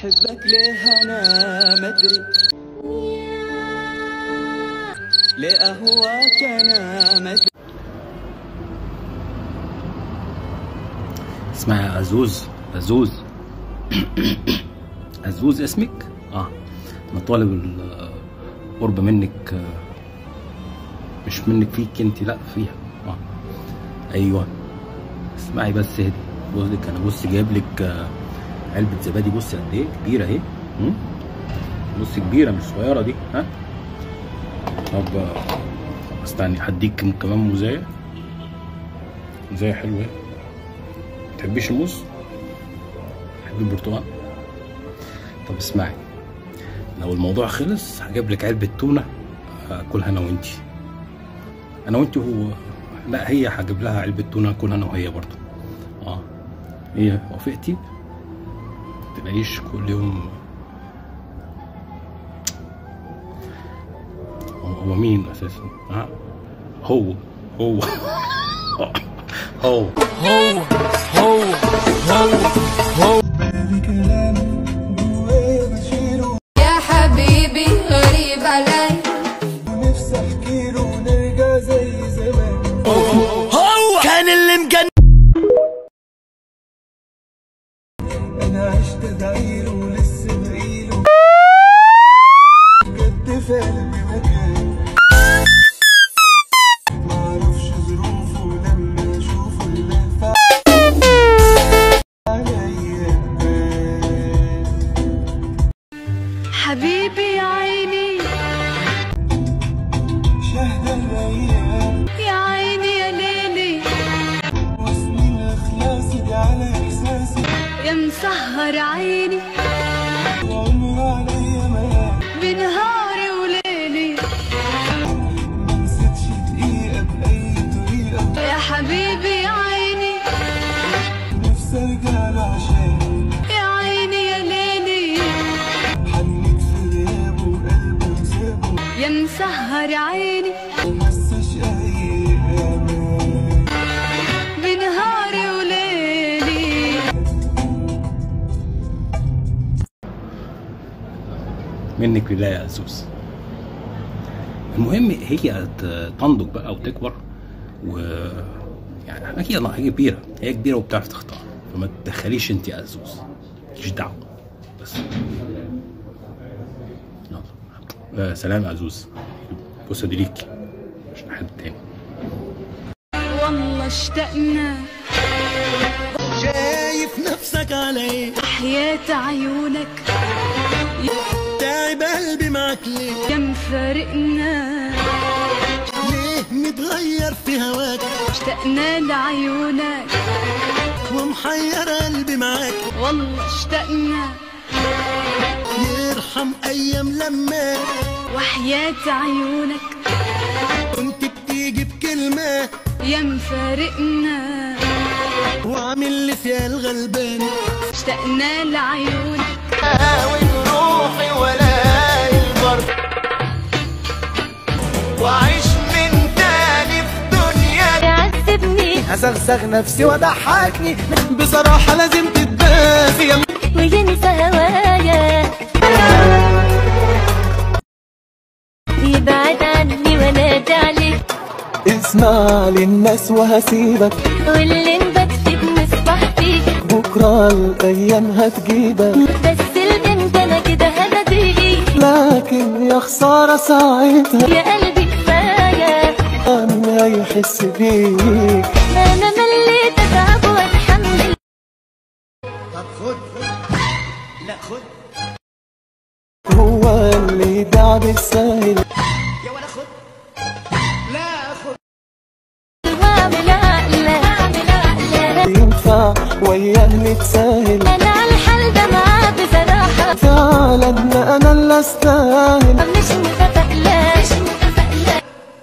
حبك ليه انا مدري ليه اهواك انا مدري اسمها عزوز عزوز عزوز اسمك اه انا طالب القرب منك آه، مش منك فيك انت لا فيها اه ايوه اسمعي بس هدي بص لك انا بص جايب لك آه، علبه زبادي بص قد ايه كبيره اهي م? بص كبيره مش صغيره دي ها طب آه، استني هديك كمان موزايه موزايه حلوه اهي تحبيش الموز تحبي البرتقال طب اسمعي لو الموضوع خلص هجيب لك علبه تونه اكلها انا وانتي انا وانتي هو لا هي هجيب لها علبه تونه اكلها انا وهي برضه اه هي وافقتي تلاقيش كل يوم هو هو مين اساسا ها هو هو هو يا حبيبي غريب علي نفسي احكي له ونرجع زي زمان كان اللي مجنن انا عشت ادعيله ولسه بقيله بجد في قلبي مكان معرفش ظروفه لما اشوفه اللي فات عليا بان حبيبي يا عيني شهد الايام يا عيني يا ليلي وسنين اخلاصي دي على احساسي يا مسهر عيني العمر عليا ميال بنهاري وليلي ما نسيتش دقيقة بأي طريقة يا حبيبي يا عيني نفسي ارجع له عشان يا عيني يا ليلي حنيت في غيابه وقلبه سابه يا مسهر عيني ومساش اي امان بنهاري وليلي منك لله يا عزوز المهم هي ت- تنضج بقى وتكبر و يعني اكيد أنا هي كبيره هي كبيره وبتعرف تختار فما تدخليش انت يا عزوز مش دعوه بس يلا آه سلام يا عزوز بص دي ليكي مش لحد تاني والله اشتقنا شايف نفسك علي حياة عيونك تعب قلبي معاك ليه يا مفارقنا ليه متغير في هواك اشتقنا لعيونك ومحير قلبي معاك والله اشتقنا يرحم ايام لما وحياة عيونك كنت بتيجي بكلمة يا مفارقنا واعمل لي فيها الغلبان اشتقنا لعيونك اهاون روحي ولا البر واعيش من تاني في دنيا يعذبني هسغسغ نفسي وضحكني بصراحة لازم تتباسي يا وينسى هوايا يبعد عني وانادي عليك اسمع للناس وهسيبك واللي بكتب مصباح فيك بكرة الأيام هتجيبك بس البنت انا كده هناديك لكن يا خسارة ساعتها يا قلبي كفايه مين هيحس بيك انا مليت اتعب واتحمل هو اللي يبيع بالساهل واعمل عقله اعمل عقله ينفع وياه نتساهل انا على الحال ده معاه بصراحه فعلا انا اللي استاهل مش متفائله مش متفائله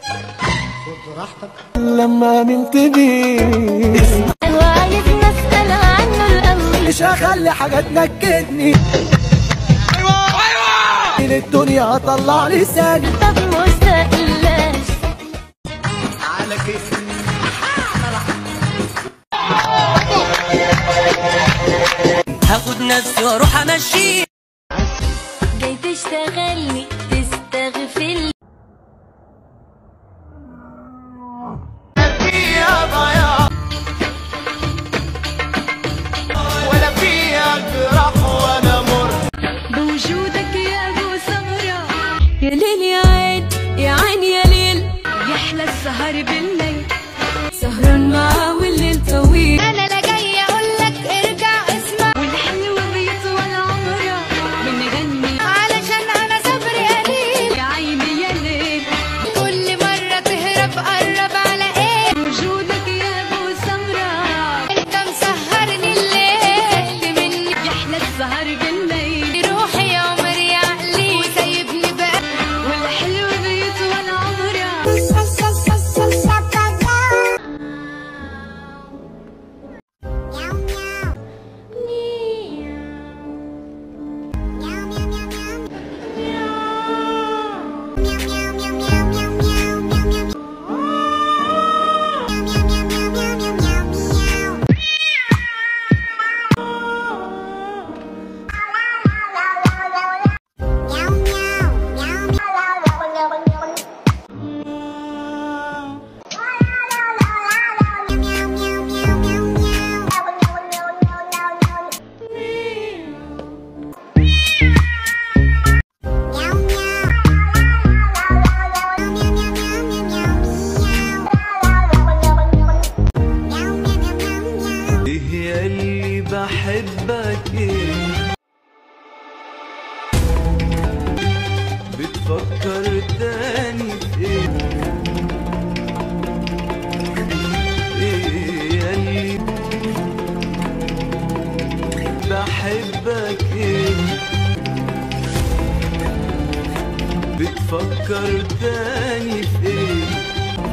لما امنت بيك وعايز نسال عنه الاول مش هخلي حاجة تنكدني ايوه الدنيا هطلع لساني طب مستقلاش على كيف هاخد نفسي واروح امشي تشتغلني تستغفل فيها ضياع ولا فيها جرح ولا مر بوجودك يا ابو سمرة يا ليل يا عين يا عين يا ليل يحلى السهر بالليل سهران معاه والليل طويل انا لا جاي اقول لك ارجع اسمع والحلو بيطول عمره بنغني علشان انا صبري قليل يا عيني يا ليل كل مرة تهرب قرب على ايه وجودك يا ابو سمرة انت مسهرني الليل مني يحلى السهر بالليل روحي يا عمري عقلي وسايبني بقى والحلو بيطول عمره ايه يا اللي بحبك ايه بتفكر تاني في ايه ايه يا اللي بحبك ايه بتفكر تاني في ايه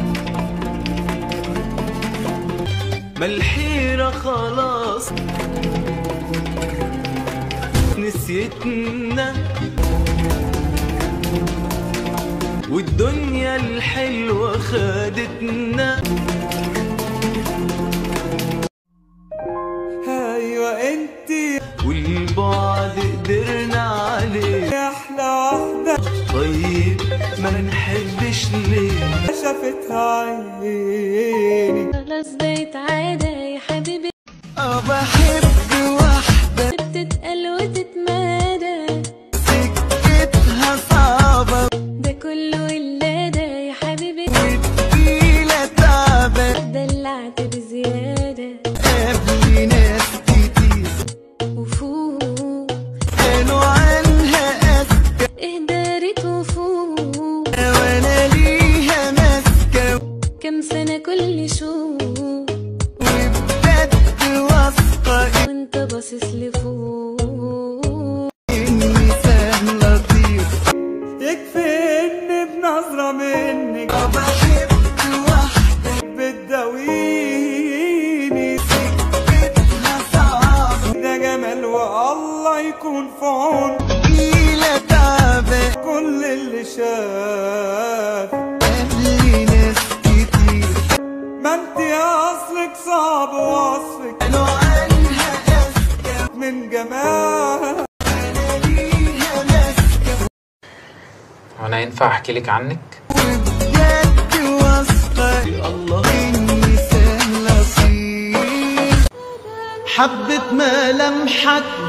ما الحيرة خلاص نسيتنا والدنيا الحلوة خدتنا ايوه انتي والبعد قدرنا عليه احلى واحدة طيب ما نحبش ليه شافتها عيني خلاص بقت عادة يا حبيبي اه بحب واحدة بتتقل وتتمادى سكتها صعبة ده كله ولادة يا حبيبي وتقيلة تعبة دلعت بزيادة قبل ناس كتير وفوق قالوا عنها أذكى اهدارت وفوق ولا ليها ماسكة كم سنة كل شوق وبجد واثقة وانت باصص لفوق إني سهل لطيف يكفي اني بنظرة منك اه بحب واحدة بتداويني سكتها صعبة ده جمال والله يكون في عون تقيلة تعبة كل اللي شاف قبل ناس كتير ما انت اصلك صعب وصفك قالوا عنها أذكى من جمال ولا ليها ماسكة وانا ينفع احكي لك عنك وبجد واثقة الله إني سهل لطيف حبة ملامحك